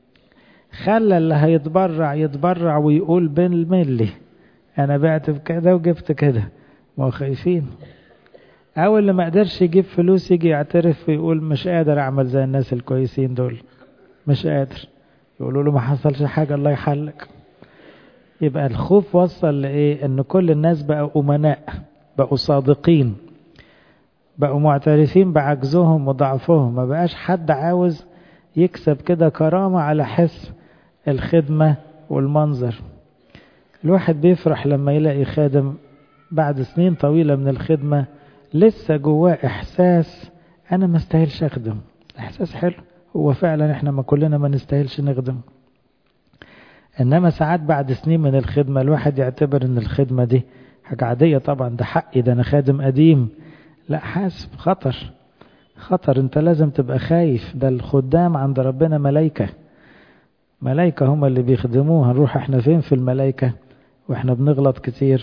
خلى اللي هيتبرع يتبرع ويقول بالملي انا بعت بكده وجبت كده ما خايفين او اللي ما قدرش يجيب فلوس يجي يعترف ويقول مش قادر اعمل زي الناس الكويسين دول مش قادر يقولوا له ما حصلش حاجة الله يحلك يبقى الخوف وصل لإيه ان كل الناس بقوا أمناء بقوا صادقين بقوا معترفين بعجزهم وضعفهم ما بقاش حد عاوز يكسب كده كرامة على حس الخدمة والمنظر الواحد بيفرح لما يلاقي خادم بعد سنين طويلة من الخدمة لسه جواه إحساس أنا ما استاهلش أخدم إحساس حلو هو فعلا إحنا ما كلنا ما نستاهلش نخدم إنما ساعات بعد سنين من الخدمة الواحد يعتبر إن الخدمة دي حاجة عادية طبعا ده حقي ده أنا خادم قديم لا حاسب خطر خطر أنت لازم تبقى خايف ده الخدام عند ربنا ملايكة ملايكة هم اللي بيخدموه هنروح احنا فين في الملايكة واحنا بنغلط كتير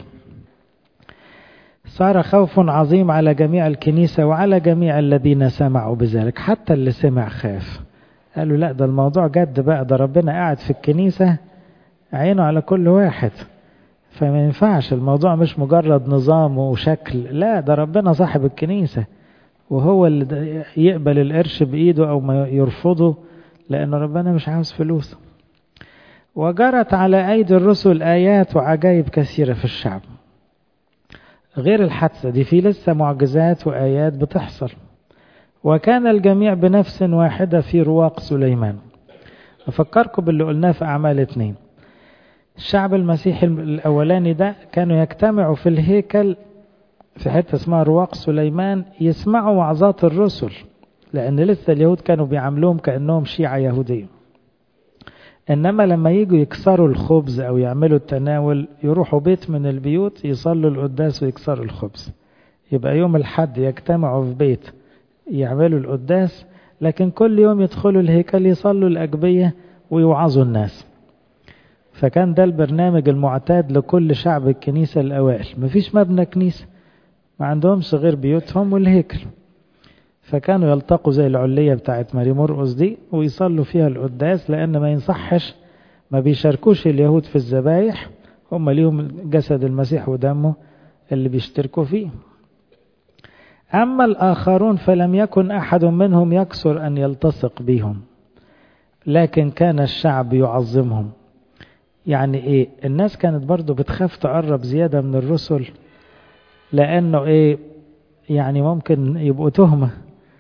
صار خوف عظيم على جميع الكنيسة وعلى جميع الذين سمعوا بذلك حتى اللي سمع خاف قالوا لا ده الموضوع جد بقى ده ربنا قاعد في الكنيسة عينه على كل واحد فما ينفعش الموضوع مش مجرد نظام وشكل لا ده ربنا صاحب الكنيسة وهو اللي يقبل القرش بإيده أو ما يرفضه لأن ربنا مش عاوز فلوس وجرت على أيدي الرسل آيات وعجائب كثيرة في الشعب غير الحادثة دي في لسه معجزات وآيات بتحصل وكان الجميع بنفس واحدة في رواق سليمان أفكركم باللي قلناه في أعمال اتنين الشعب المسيحي الأولاني ده كانوا يجتمعوا في الهيكل في حتة اسمها رواق سليمان يسمعوا وعظات الرسل لأن لسه اليهود كانوا بيعاملوهم كأنهم شيعة يهودية إنما لما يجوا يكسروا الخبز أو يعملوا التناول يروحوا بيت من البيوت يصلوا القداس ويكسروا الخبز يبقى يوم الحد يجتمعوا في بيت يعملوا القداس لكن كل يوم يدخلوا الهيكل يصلوا الأجبية ويوعظوا الناس فكان ده البرنامج المعتاد لكل شعب الكنيسة الأوائل مفيش مبنى كنيسة ما عندهمش غير بيوتهم والهيكل فكانوا يلتقوا زي العلية بتاعت ماري مرقس دي ويصلوا فيها القداس لأن ما ينصحش ما بيشاركوش اليهود في الذبايح هم ليهم جسد المسيح ودمه اللي بيشتركوا فيه أما الآخرون فلم يكن أحد منهم يكسر أن يلتصق بهم لكن كان الشعب يعظمهم يعني إيه الناس كانت برضو بتخاف تقرب زيادة من الرسل لأنه إيه يعني ممكن يبقوا تهمة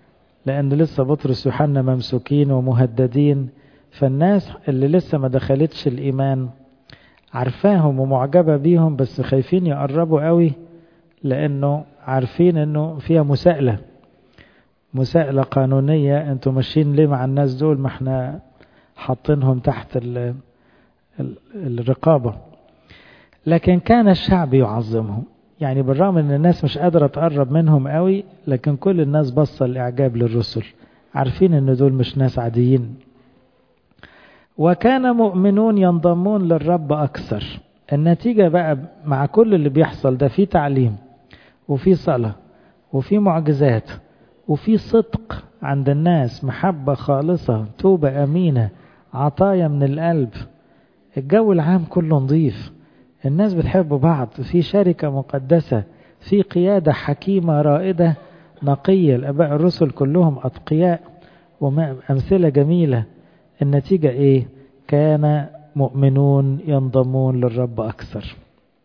لأن لسه بطرس يوحنا ممسوكين ومهددين فالناس اللي لسه ما دخلتش الإيمان عارفاهم ومعجبة بيهم بس خايفين يقربوا قوي لأنه عارفين أنه فيها مساءلة مساءلة قانونية أنتوا ماشيين ليه مع الناس دول ما احنا حاطينهم تحت ال ال الرقابة لكن كان الشعب يعظمهم يعني بالرغم ان الناس مش قادرة تقرب منهم قوي لكن كل الناس بصة الاعجاب للرسل عارفين ان دول مش ناس عاديين وكان مؤمنون ينضمون للرب اكثر النتيجة بقى مع كل اللي بيحصل ده في تعليم وفي صلاة وفي معجزات وفي صدق عند الناس محبة خالصة توبة أمينة عطايا من القلب الجو العام كله نظيف الناس بتحب بعض في شركة مقدسة في قيادة حكيمة رائدة نقية الأباء الرسل كلهم أتقياء وأمثلة جميلة النتيجة إيه كان مؤمنون ينضمون للرب أكثر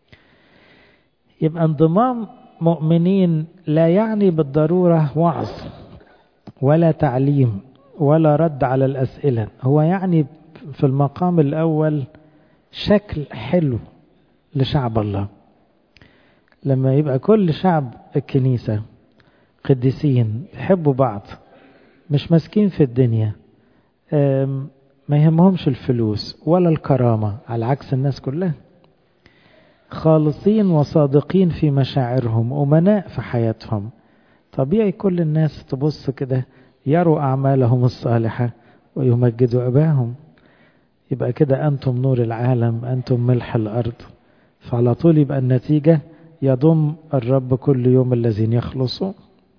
يبقى انضمام مؤمنين لا يعني بالضرورة وعظ ولا تعليم ولا رد على الأسئلة هو يعني في المقام الأول شكل حلو لشعب الله لما يبقى كل شعب الكنيسة قديسين يحبوا بعض مش ماسكين في الدنيا ما يهمهمش الفلوس ولا الكرامة على عكس الناس كلها خالصين وصادقين في مشاعرهم أمناء في حياتهم طبيعي كل الناس تبص كده يروا أعمالهم الصالحة ويمجدوا أباهم يبقى كده أنتم نور العالم أنتم ملح الأرض فعلى طول يبقى النتيجة يضم الرب كل يوم الذين يخلصون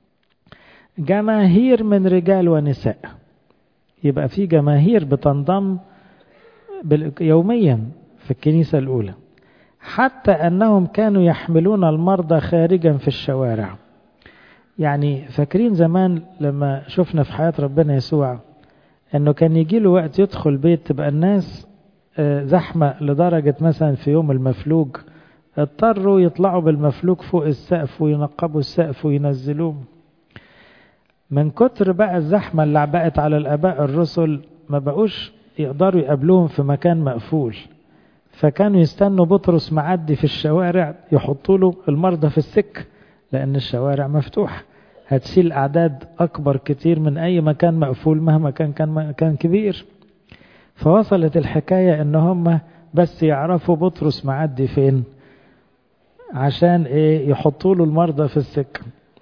جماهير من رجال ونساء يبقى في جماهير بتنضم يوميا في الكنيسة الأولى حتى أنهم كانوا يحملون المرضى خارجا في الشوارع يعني فاكرين زمان لما شفنا في حياة ربنا يسوع أنه كان يجي له وقت يدخل بيت تبقى الناس زحمة لدرجة مثلا في يوم المفلوج اضطروا يطلعوا بالمفلوج فوق السقف وينقبوا السقف وينزلوه من كتر بقى الزحمة اللي بقت على الآباء الرسل ما بقوش يقدروا يقابلوهم في مكان مقفول فكانوا يستنوا بطرس معدي في الشوارع يحطوا له المرضى في السك لأن الشوارع مفتوحة هتشيل أعداد أكبر كتير من أي مكان مقفول مهما كان كان مكان كبير فوصلت الحكاية إن هم بس يعرفوا بطرس معدي فين عشان إيه يحطوا له المرضى في السكة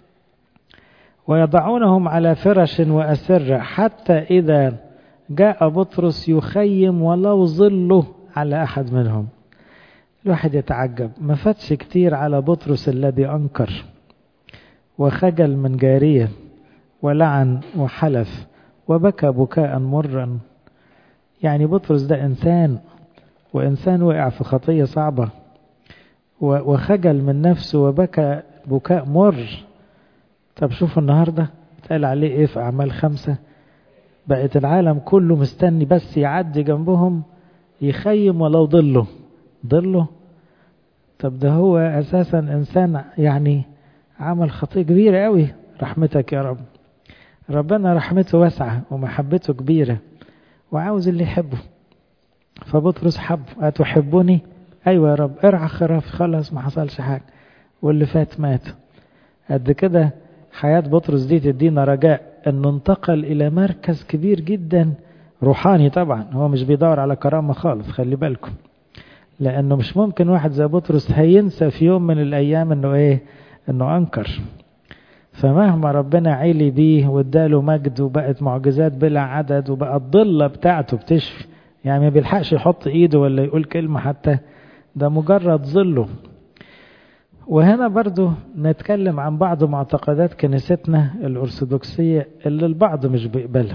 ويضعونهم على فرش وأسرة حتى إذا جاء بطرس يخيم ولو ظله على أحد منهم الواحد يتعجب ما فاتش كتير على بطرس الذي أنكر وخجل من جارية ولعن وحلف وبكى بكاء مرا يعني بطرس ده إنسان وإنسان وقع في خطية صعبة وخجل من نفسه وبكى بكاء مر طب شوفوا النهاردة اتقال عليه ايه في أعمال خمسة بقت العالم كله مستني بس يعدي جنبهم يخيم ولو ضله ضله طب ده هو أساسا إنسان يعني عمل خطية كبيرة قوي رحمتك يا رب ربنا رحمته واسعة ومحبته كبيرة وعاوز اللي يحبه فبطرس حب أتحبني أيوة يا رب ارعى خراف خلاص ما حصلش حاجة واللي فات مات قد كده حياة بطرس دي تدينا رجاء انه انتقل الى مركز كبير جدا روحاني طبعا هو مش بيدور على كرامة خالص خلي بالكم لانه مش ممكن واحد زي بطرس هينسى في يوم من الايام انه ايه انه انكر فمهما ربنا عيلي بيه واداله مجد وبقت معجزات بلا عدد وبقى الضلة بتاعته بتشفي يعني ما بيلحقش يحط ايده ولا يقول كلمة حتى ده مجرد ظله وهنا برضو نتكلم عن بعض معتقدات كنيستنا الأرثوذكسية اللي البعض مش بيقبلها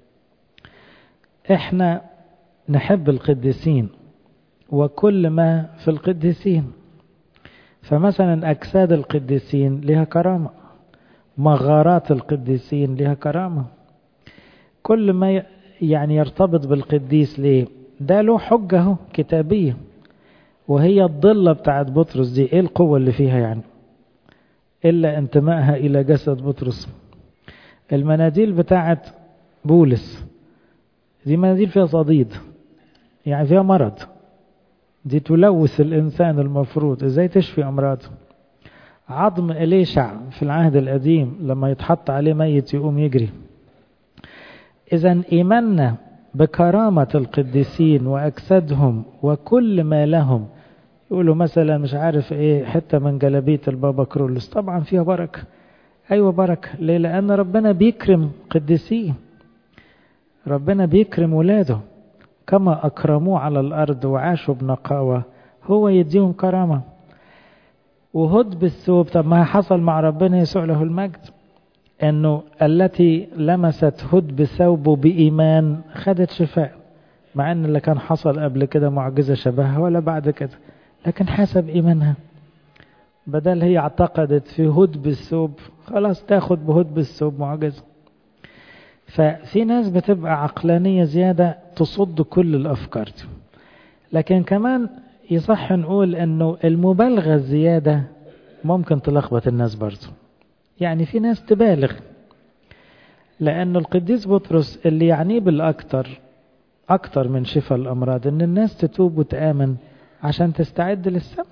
احنا نحب القديسين وكل ما في القديسين فمثلا أجساد القديسين لها كرامة مغارات القديسين لها كرامة كل ما يعني يرتبط بالقديس ليه ده له حجة كتابية وهي الضلة بتاعت بطرس دي ايه القوة اللي فيها يعني إلا انتمائها إلى جسد بطرس المناديل بتاعت بولس دي مناديل فيها صديد يعني فيها مرض دي تلوث الإنسان المفروض إزاي تشفي أمراضه عظم إليشع في العهد القديم لما يتحط عليه ميت يقوم يجري إذا إيماننا بكرامة القديسين وأجسادهم وكل ما لهم يقولوا مثلا مش عارف إيه حتة من جلابية البابا كرولوس طبعا فيها بركة أيوة بركة ليه لأن ربنا بيكرم قديسين ربنا بيكرم ولاده كما أكرموه على الأرض وعاشوا بنقاوة هو يديهم كرامة وهد بالثوب طب ما حصل مع ربنا يسوع له المجد انه التي لمست هد بثوبه بايمان خدت شفاء مع ان اللي كان حصل قبل كده معجزه شبهها ولا بعد كده لكن حسب ايمانها بدل هي اعتقدت في هد بالثوب خلاص تاخد بهد بالثوب معجزه ففي ناس بتبقى عقلانيه زياده تصد كل الافكار دي لكن كمان يصح نقول انه المبالغه الزياده ممكن تلخبط الناس برضه يعني في ناس تبالغ لأن القديس بطرس اللي يعنيه بالأكثر أكثر من شفاء الأمراض إن الناس تتوب وتآمن عشان تستعد للسماء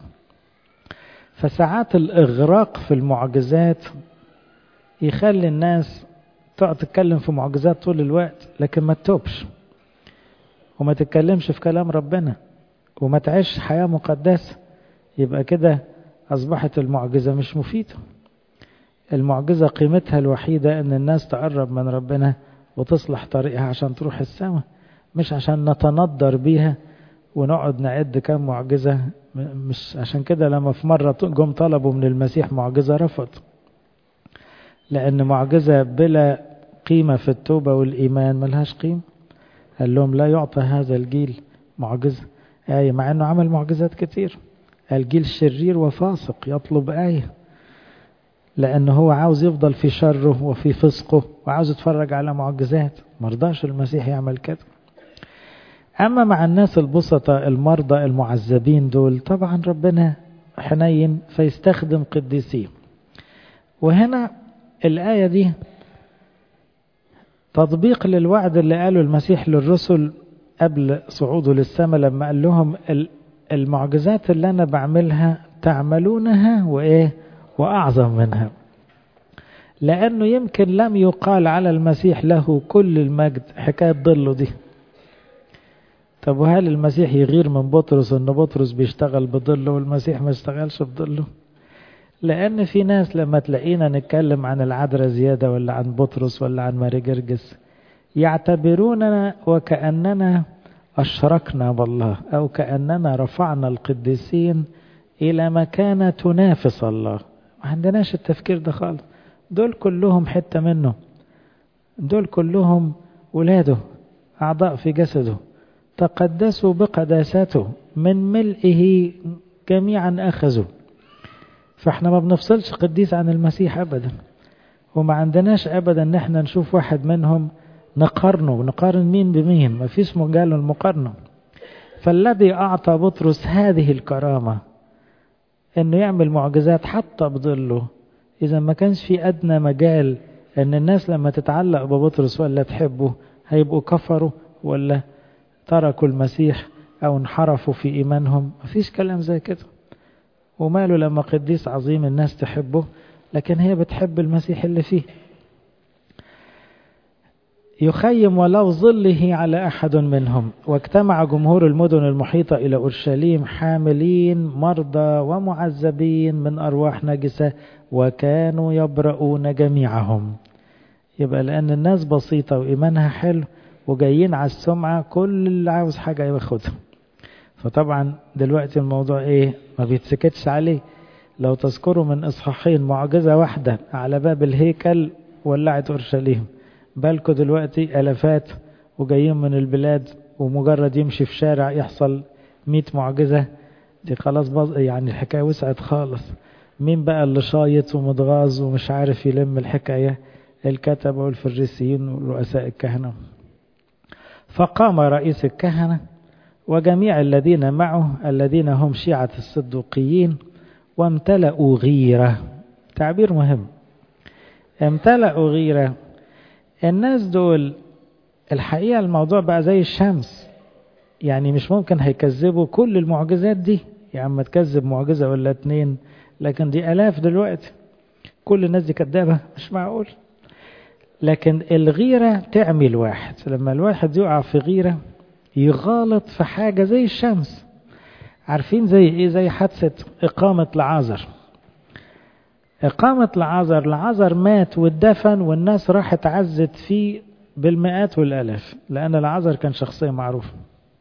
فساعات الإغراق في المعجزات يخلي الناس تقعد تتكلم في معجزات طول الوقت لكن ما تتوبش وما تتكلمش في كلام ربنا وما تعيش حياة مقدسة يبقى كده أصبحت المعجزة مش مفيدة المعجزة قيمتها الوحيدة أن الناس تقرب من ربنا وتصلح طريقها عشان تروح السماء مش عشان نتندر بيها ونقعد نعد كم معجزة مش عشان كده لما في مرة جم طلبوا من المسيح معجزة رفض لأن معجزة بلا قيمة في التوبة والإيمان ملهاش قيمة قال لهم لا يعطى هذا الجيل معجزة آية مع أنه عمل معجزات كتير الجيل شرير وفاسق يطلب آية لأنه هو عاوز يفضل في شره وفي فسقه وعاوز يتفرج على معجزات مرضاش المسيح يعمل كده أما مع الناس البسطة المرضى المعذبين دول طبعا ربنا حنين فيستخدم قديسين وهنا الآية دي تطبيق للوعد اللي قاله المسيح للرسل قبل صعوده للسماء لما قال لهم المعجزات اللي أنا بعملها تعملونها وإيه وأعظم منها لأنه يمكن لم يقال على المسيح له كل المجد حكاية ضله دي طب وهل المسيح يغير من بطرس ان بطرس بيشتغل بضله والمسيح ما اشتغلش بضله لان في ناس لما تلاقينا نتكلم عن العذراء زيادة ولا عن بطرس ولا عن ماري جرجس يعتبروننا وكأننا أشركنا بالله أو كأننا رفعنا القديسين إلى مكانة تنافس الله ما عندناش التفكير ده خالص دول كلهم حتة منه دول كلهم ولاده أعضاء في جسده تقدسوا بقداسته من ملئه جميعا أخذوا فاحنا ما بنفصلش قديس عن المسيح أبدا وما عندناش أبدا ان احنا نشوف واحد منهم نقارنه نقارن مين بمين ما فيش مجال المقارنة فالذي أعطى بطرس هذه الكرامة انه يعمل معجزات حتى بظله اذا ما كانش في ادنى مجال ان الناس لما تتعلق ببطرس ولا تحبه هيبقوا كفروا ولا تركوا المسيح او انحرفوا في ايمانهم مفيش كلام زي كده وماله لما قديس عظيم الناس تحبه لكن هي بتحب المسيح اللي فيه يخيم ولو ظله على أحد منهم واجتمع جمهور المدن المحيطة إلى أورشليم حاملين مرضى ومعذبين من أرواح نجسة وكانوا يبرؤون جميعهم يبقى لأن الناس بسيطة وإيمانها حلو وجايين على السمعة كل اللي عاوز حاجة ياخدها فطبعا دلوقتي الموضوع إيه ما بيتسكتش عليه لو تذكروا من إصحاحين معجزة واحدة على باب الهيكل ولعت أورشليم بالكوا دلوقتي ألفات وجايين من البلاد ومجرد يمشي في شارع يحصل مئة معجزة دي خلاص بز... يعني الحكاية وسعت خالص مين بقى اللي شايط ومتغاظ ومش عارف يلم الحكاية الكتبة والفريسيين ورؤساء الكهنة فقام رئيس الكهنة وجميع الذين معه الذين هم شيعة الصدوقيين وامتلأوا غيرة تعبير مهم امتلأوا غيرة الناس دول الحقيقة الموضوع بقى زي الشمس يعني مش ممكن هيكذبوا كل المعجزات دي يا عم تكذب معجزة ولا اتنين لكن دي ألاف دلوقتي كل الناس دي كدابة مش معقول لكن الغيرة تعمل واحد لما الواحد يقع في غيرة يغالط في حاجة زي الشمس عارفين زي ايه زي حادثة إقامة لعازر إقامة لعازر لعازر مات واتدفن والناس راحت عزت فيه بالمئات والآلاف لأن لعازر كان شخصية معروفة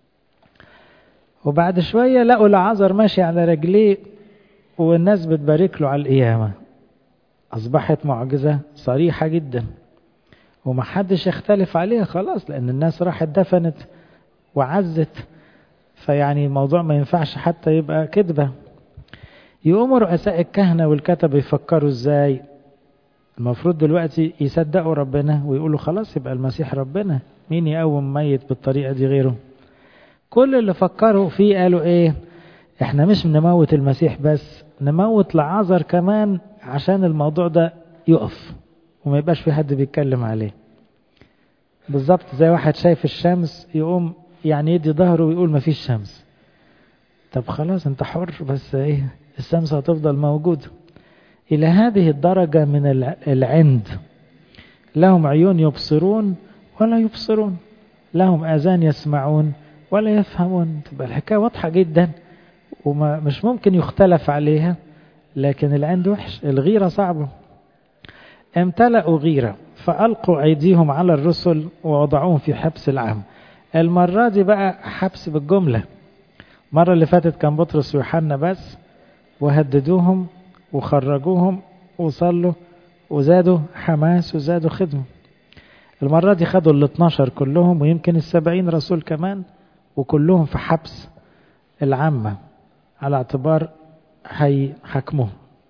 وبعد شوية لقوا لعازر ماشي على رجليه والناس بتبارك له على القيامة أصبحت معجزة صريحة جدا ومحدش يختلف عليها خلاص لأن الناس راحت دفنت وعزت فيعني الموضوع ما ينفعش حتى يبقى كذبة يقوموا رؤساء الكهنة والكتب يفكروا ازاي المفروض دلوقتي يصدقوا ربنا ويقولوا خلاص يبقى المسيح ربنا مين يقوم ميت بالطريقة دي غيره كل اللي فكروا فيه قالوا ايه احنا مش نموت المسيح بس نموت لعازر كمان عشان الموضوع ده يقف وما يبقاش في حد بيتكلم عليه بالظبط زي واحد شايف الشمس يقوم يعني يدي ظهره ويقول ما فيش شمس طب خلاص انت حر بس ايه الشمس هتفضل موجودة إلى هذه الدرجة من العند لهم عيون يبصرون ولا يبصرون لهم آذان يسمعون ولا يفهمون تبقى الحكاية واضحة جدا وما مش ممكن يختلف عليها لكن العند وحش الغيرة صعبة امتلأوا غيرة فألقوا أيديهم على الرسل ووضعوهم في حبس العام المرة دي بقى حبس بالجملة المرة اللي فاتت كان بطرس ويوحنا بس وهددوهم وخرجوهم وصلوا وزادوا حماس وزادوا خدمة المرة دي خدوا ال 12 كلهم ويمكن السبعين رسول كمان وكلهم في حبس العامة على اعتبار هيحكموه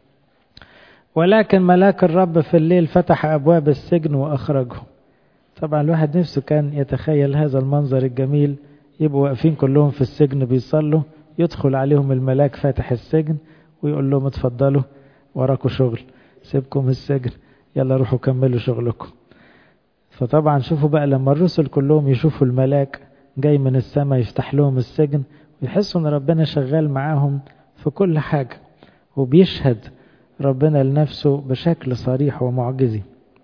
ولكن ملاك الرب في الليل فتح أبواب السجن وأخرجه طبعا الواحد نفسه كان يتخيل هذا المنظر الجميل يبقوا واقفين كلهم في السجن بيصلوا يدخل عليهم الملاك فاتح السجن ويقول لهم اتفضلوا وراكوا شغل سيبكم السجن يلا روحوا كملوا شغلكم فطبعا شوفوا بقى لما الرسل كلهم يشوفوا الملاك جاي من السماء يفتح لهم السجن ويحسوا ان ربنا شغال معاهم في كل حاجة وبيشهد ربنا لنفسه بشكل صريح ومعجزي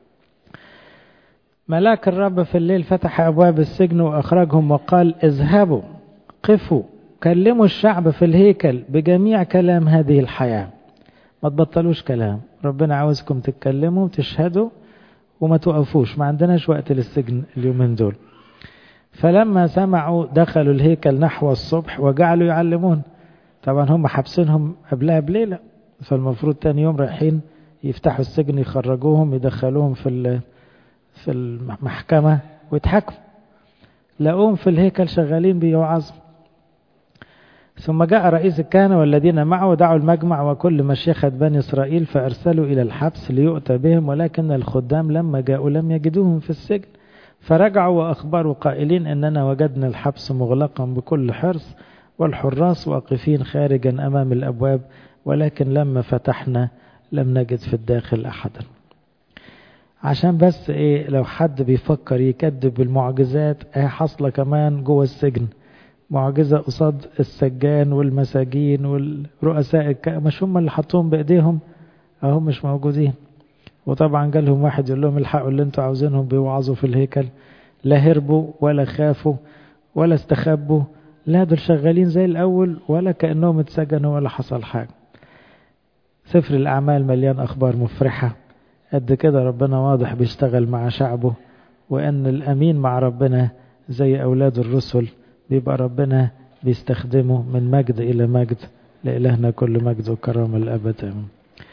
ملاك الرب في الليل فتح أبواب السجن وأخرجهم وقال اذهبوا قفوا كلموا الشعب في الهيكل بجميع كلام هذه الحياة ما تبطلوش كلام ربنا عاوزكم تتكلموا وتشهدوا وما توقفوش ما عندناش وقت للسجن اليومين دول فلما سمعوا دخلوا الهيكل نحو الصبح وجعلوا يعلمون طبعا هم حابسينهم قبلها بليلة فالمفروض تاني يوم رايحين يفتحوا السجن يخرجوهم يدخلوهم في في المحكمة ويتحكموا لقوهم في الهيكل شغالين بيوعظوا ثم جاء رئيس الكهنة والذين معه دعوا المجمع وكل مشيخة بني إسرائيل فأرسلوا إلى الحبس ليؤتى بهم ولكن الخدام لما جاءوا لم يجدوهم في السجن فرجعوا وأخبروا قائلين إننا وجدنا الحبس مغلقا بكل حرص والحراس واقفين خارجا أمام الأبواب ولكن لما فتحنا لم نجد في الداخل أحدا عشان بس إيه لو حد بيفكر يكذب بالمعجزات هي حاصلة كمان جوه السجن معجزة قصاد السجان والمساجين والرؤساء الك... مش هم اللي حطوهم بإيديهم أهم مش موجودين وطبعا جالهم واحد يقول لهم الحقوا اللي انتوا عاوزينهم بيوعظوا في الهيكل لا هربوا ولا خافوا ولا استخبوا لا دول شغالين زي الأول ولا كأنهم اتسجنوا ولا حصل حاجة سفر الأعمال مليان أخبار مفرحة قد كده ربنا واضح بيشتغل مع شعبه وأن الأمين مع ربنا زي أولاد الرسل بيبقى ربنا بيستخدمه من مجد إلى مجد لإلهنا كل مجد وكرامة الأبد آمين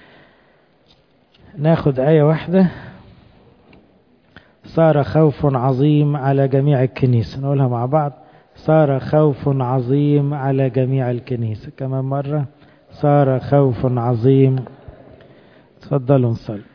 ناخد آية واحدة صار خوف عظيم على جميع الكنيسة نقولها مع بعض صار خوف عظيم على جميع الكنيسة كمان مرة صار خوف عظيم تفضلوا نصلي